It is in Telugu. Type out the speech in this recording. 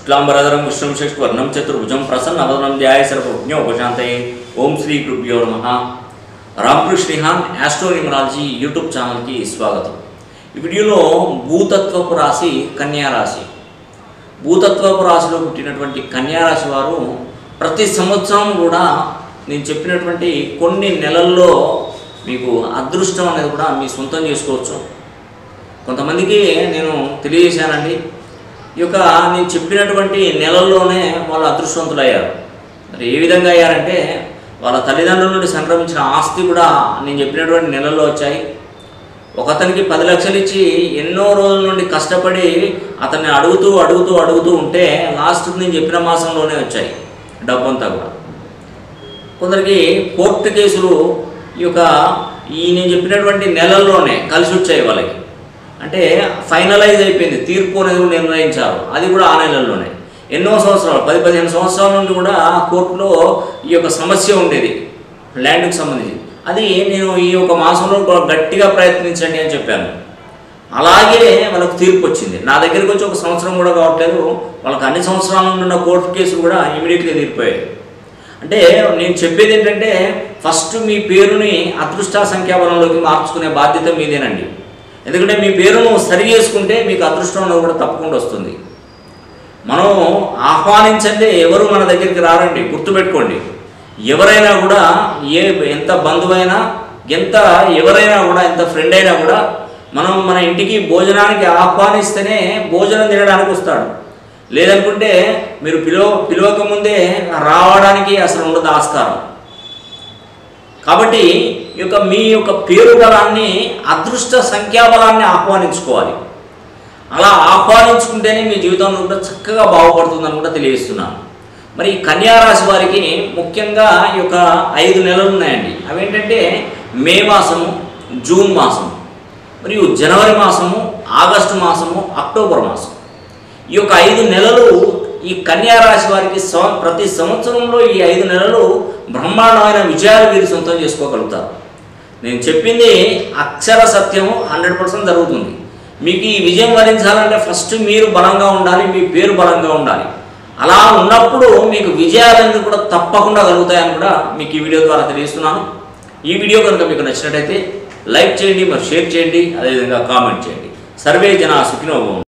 శుక్లాంబరధరం విష్ణుం శశివర్ణం చతుర్భుజం ప్రసన్నవదనం ధ్యాయ సర్వజ్ఞోపశాంతయే ఓం శ్రీ గురుభ్యో నమ రామకృష్ణిహాన్ యాస్ట్రోనిమరాలజీ యూట్యూబ్ ఛానల్కి స్వాగతం ఈ వీడియోలో భూతత్వపు రాశి కన్యా రాశి భూతత్వపు రాశిలో పుట్టినటువంటి కన్యా రాశి వారు ప్రతి సంవత్సరం కూడా నేను చెప్పినటువంటి కొన్ని నెలల్లో మీకు అదృష్టం అనేది కూడా మీ సొంతం చేసుకోవచ్చు కొంతమందికి నేను తెలియజేశానండి ఈ యొక్క నేను చెప్పినటువంటి నెలల్లోనే వాళ్ళు అదృష్టవంతులయ్యారు మరి ఏ విధంగా అయ్యారంటే వాళ్ళ తల్లిదండ్రుల నుండి సంక్రమించిన ఆస్తి కూడా నేను చెప్పినటువంటి నెలల్లో వచ్చాయి ఒకతనికి పది లక్షలు ఇచ్చి ఎన్నో రోజుల నుండి కష్టపడి అతన్ని అడుగుతూ అడుగుతూ అడుగుతూ ఉంటే లాస్ట్కి నేను చెప్పిన మాసంలోనే వచ్చాయి డబ్బంతా కూడా కొందరికి కోర్టు కేసులు ఈ యొక్క ఈ నేను చెప్పినటువంటి నెలల్లోనే కలిసి వచ్చాయి వాళ్ళకి అంటే ఫైనలైజ్ అయిపోయింది తీర్పు అనేది కూడా నిర్ణయించారు అది కూడా ఆ నెలల్లోనే ఎన్నో సంవత్సరాలు పది పదిహేను సంవత్సరాల నుండి కూడా కోర్టులో ఈ యొక్క సమస్య ఉండేది ల్యాండ్కి సంబంధించి అది నేను ఈ యొక్క మాసంలో కూడా గట్టిగా ప్రయత్నించండి అని చెప్పాను అలాగే వాళ్ళకు తీర్పు వచ్చింది నా దగ్గరికి వచ్చి ఒక సంవత్సరం కూడా కావట్లేదు వాళ్ళకి అన్ని సంవత్సరాల నుండి ఉన్న కోర్టు కేసులు కూడా ఇమీడియట్గా తీరిపోయాయి అంటే నేను చెప్పేది ఏంటంటే ఫస్ట్ మీ పేరుని అదృష్ట సంఖ్యాబలంలోకి మార్చుకునే బాధ్యత మీదేనండి ఎందుకంటే మీ పేరును సరి చేసుకుంటే మీకు అదృష్టం అనేది కూడా తప్పకుండా వస్తుంది మనం ఆహ్వానించండి ఎవరు మన దగ్గరికి రారండి గుర్తుపెట్టుకోండి ఎవరైనా కూడా ఏ ఎంత బంధువైనా ఎంత ఎవరైనా కూడా ఎంత ఫ్రెండ్ అయినా కూడా మనం మన ఇంటికి భోజనానికి ఆహ్వానిస్తేనే భోజనం తినడానికి వస్తాడు లేదనుకుంటే మీరు పిలువ పిలవక ముందే రావడానికి అసలు ఉండదు ఆస్కారం కాబట్టి ఈ యొక్క మీ యొక్క పేరు బలాన్ని అదృష్ట సంఖ్యాబలాన్ని ఆహ్వానించుకోవాలి అలా ఆహ్వానించుకుంటేనే మీ జీవితంలో కూడా చక్కగా బాగుపడుతుందని కూడా తెలియజేస్తున్నాను మరి ఈ కన్యా రాశి వారికి ముఖ్యంగా ఈ యొక్క ఐదు నెలలు ఉన్నాయండి అవేంటంటే మే మాసము జూన్ మాసము మరియు జనవరి మాసము ఆగస్టు మాసము అక్టోబర్ మాసం ఈ యొక్క ఐదు నెలలు ఈ కన్యా రాశి వారికి సం ప్రతి సంవత్సరంలో ఈ ఐదు నెలలు బ్రహ్మాండమైన విజయాలు వీరు సొంతం చేసుకోగలుగుతారు నేను చెప్పింది అక్షర సత్యము హండ్రెడ్ పర్సెంట్ జరుగుతుంది మీకు ఈ విజయం వరించాలంటే ఫస్ట్ మీరు బలంగా ఉండాలి మీ పేరు బలంగా ఉండాలి అలా ఉన్నప్పుడు మీకు విజయాలన్నీ కూడా తప్పకుండా కలుగుతాయని కూడా మీకు ఈ వీడియో ద్వారా తెలియజేస్తున్నాను ఈ వీడియో కనుక మీకు నచ్చినట్టయితే లైక్ చేయండి మరి షేర్ చేయండి అదేవిధంగా కామెంట్ చేయండి సర్వే జన సుఖినోభవం